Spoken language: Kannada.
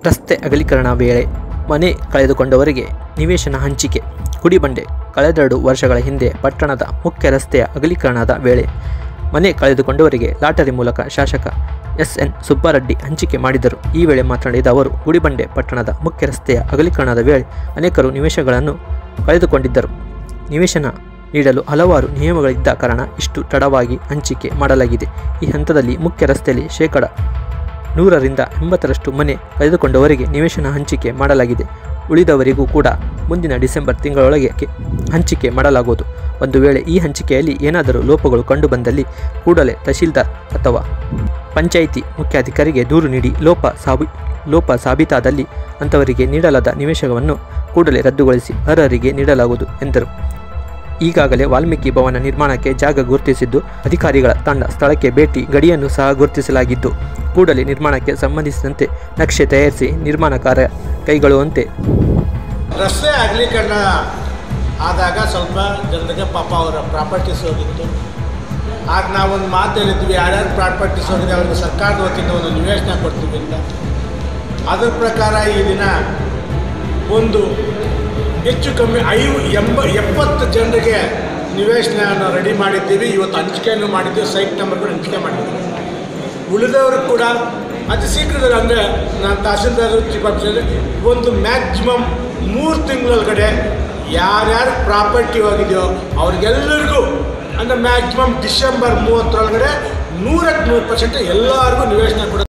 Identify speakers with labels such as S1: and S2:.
S1: ರಸ್ತೆ ಅಗಲೀಕರಣ ವೇಳೆ ಮನೆ ಕಳೆದುಕೊಂಡವರಿಗೆ ನಿವೇಶನ ಹಂಚಿಕೆ ಗುಡಿಬಂಡೆ ಕಳೆದೆರಡು ವರ್ಷಗಳ ಹಿಂದೆ ಪಟ್ಟಣದ ಮುಖ್ಯ ರಸ್ತೆಯ ಅಗಲೀಕರಣದ ವೇಳೆ ಮನೆ ಕಳೆದುಕೊಂಡವರಿಗೆ ಲಾಟರಿ ಮೂಲಕ ಶಾಸಕ ಎಸ್ ಎನ್ ಸುಬ್ಬಾರೆಡ್ಡಿ ಹಂಚಿಕೆ ಮಾಡಿದರು ಈ ವೇಳೆ ಮಾತನಾಡಿದ ಅವರು ಗುಡಿಬಂಡೆ ಪಟ್ಟಣದ ಮುಖ್ಯ ರಸ್ತೆಯ ಅಗಲೀಕರಣದ ವೇಳೆ ಅನೇಕರು ನಿವೇಶಗಳನ್ನು ಕಳೆದುಕೊಂಡಿದ್ದರು ನಿವೇಶನ ನೀಡಲು ಹಲವಾರು ನಿಯಮಗಳಿದ್ದ ಕಾರಣ ಇಷ್ಟು ತಡವಾಗಿ ಹಂಚಿಕೆ ಮಾಡಲಾಗಿದೆ ಈ ಹಂತದಲ್ಲಿ ಮುಖ್ಯ ರಸ್ತೆಯಲ್ಲಿ ಶೇಕಡ ನೂರರಿಂದ ಎಂಬತ್ತರಷ್ಟು ಮನೆ ಕಳೆದುಕೊಂಡವರಿಗೆ ನಿವೇಶನ ಹಂಚಿಕೆ ಮಾಡಲಾಗಿದೆ ಉಳಿದವರಿಗೂ ಕೂಡ ಮುಂದಿನ ಡಿಸೆಂಬರ್ ತಿಂಗಳೊಳಗೆ ಕೆ- ಹಂಚಿಕೆ ಮಾಡಲಾಗುವುದು ಒಂದು ವೇಳೆ ಈ ಹಂಚಿಕೆಯಲ್ಲಿ ಏನಾದರೂ ಲೋಪಗಳು ಕಂಡುಬಂದಲ್ಲಿ ಕೂಡಲೇ ತಹಶೀಲ್ದಾರ್ ಅಥವಾ ಪಂಚಾಯಿತಿ ಮುಖ್ಯಾಧಿಕಾರಿಗೆ ದೂರು ನೀಡಿ ಲೋಪ ಸಾಬಿ ಲೋಪ ಸಾಬೀತಾದಲ್ಲಿ ಅಂಥವರಿಗೆ ನೀಡಲಾದ ನಿವೇಶನವನ್ನು ಕೂಡಲೇ ರದ್ದುಗೊಳಿಸಿ ಅರ್ಹರಿಗೆ ನೀಡಲಾಗುವುದು ಎಂದರು ಈಗಾಗಲೇ ವಾಲ್ಮೀಕಿ ಭವನ ನಿರ್ಮಾಣಕ್ಕೆ ಜಾಗ ಗುರುತಿಸಿದ್ದು ಅಧಿಕಾರಿಗಳ ತಂಡ ಸ್ಥಳಕ್ಕೆ ಭೇಟಿ ಗಡಿಯನ್ನು ಸಹ ಗುರುತಿಸಲಾಗಿದ್ದು ಕೂಡಲೇ ನಿರ್ಮಾಣಕ್ಕೆ ಸಂಬಂಧಿಸಿದಂತೆ ನಕ್ಷೆ ತಯಾರಿಸಿ ನಿರ್ಮಾಣ ಕಾರ್ಯ ಕೈಗೊಳ್ಳುವಂತೆ
S2: ರಸ್ತೆ ಅಗಲೀಕರಣ ಆದಾಗ ಸ್ವಲ್ಪ ಜನರಿಗೆ ಪಾಪ ಅವರ ಪ್ರಾಪರ್ಟೀಸ್ ಹೋಗಿತ್ತು ಆಗ ನಾವೊಂದು ಮಾತು ಹೇಳಿದ್ವಿ ಯಾರ್ಯಾರು ಪ್ರಾಪರ್ಟೀಸ್ ಹೋಗಿದೆ ಅವ್ರಿಗೆ ಸರ್ಕಾರದ ವತಿಯಿಂದ ಒಂದು ನಿವೇಶನ ಕೊಡ್ತೀವಿ ಅಂತ ಅದ್ರ ಪ್ರಕಾರ ಈ ದಿನ ಒಂದು ಹೆಚ್ಚು ಕಮ್ಮಿ ಐ ಎಂಬ ಎಪ್ಪತ್ತು ಜನರಿಗೆ ನಿವೇಶನ ರೆಡಿ ಮಾಡಿದ್ದೀವಿ ಇವತ್ತು ಹಂಚಿಕೆಯನ್ನು ಮಾಡಿದ್ದೀವಿ ಸೈಟ್ ನಂಬರ್ ಕೂಡ ಹಂಚಿಕೆ ಮಾಡಿದ್ದೀವಿ ಉಳಿದವರು ಕೂಡ ಅತಿ ಶೀಘ್ರದಲ್ಲಿ ಅಂದರೆ ನಾನು ತಹಸೀಲ್ದಾರ್ ಚೀಫ್ ಆಫೀಸರ್ ಒಂದು ಮ್ಯಾಕ್ಸಿಮಮ್ ಮೂರು ತಿಂಗಳೊಳಗಡೆ ಯಾರ್ಯಾರು ಪ್ರಾಪರ್ಟಿ ಹೋಗಿದೆಯೋ ಅವ್ರಿಗೆಲ್ಲರಿಗೂ ಅಂದರೆ ಮ್ಯಾಕ್ಸಿಮಮ್ ಡಿಸೆಂಬರ್ ಮೂವತ್ತರೊಳಗಡೆ ನೂರಕ್ಕೆ ನೂರು ಪರ್ಸೆಂಟ್ ಎಲ್ಲರಿಗೂ ನಿವೇಶನ ಕೊಡ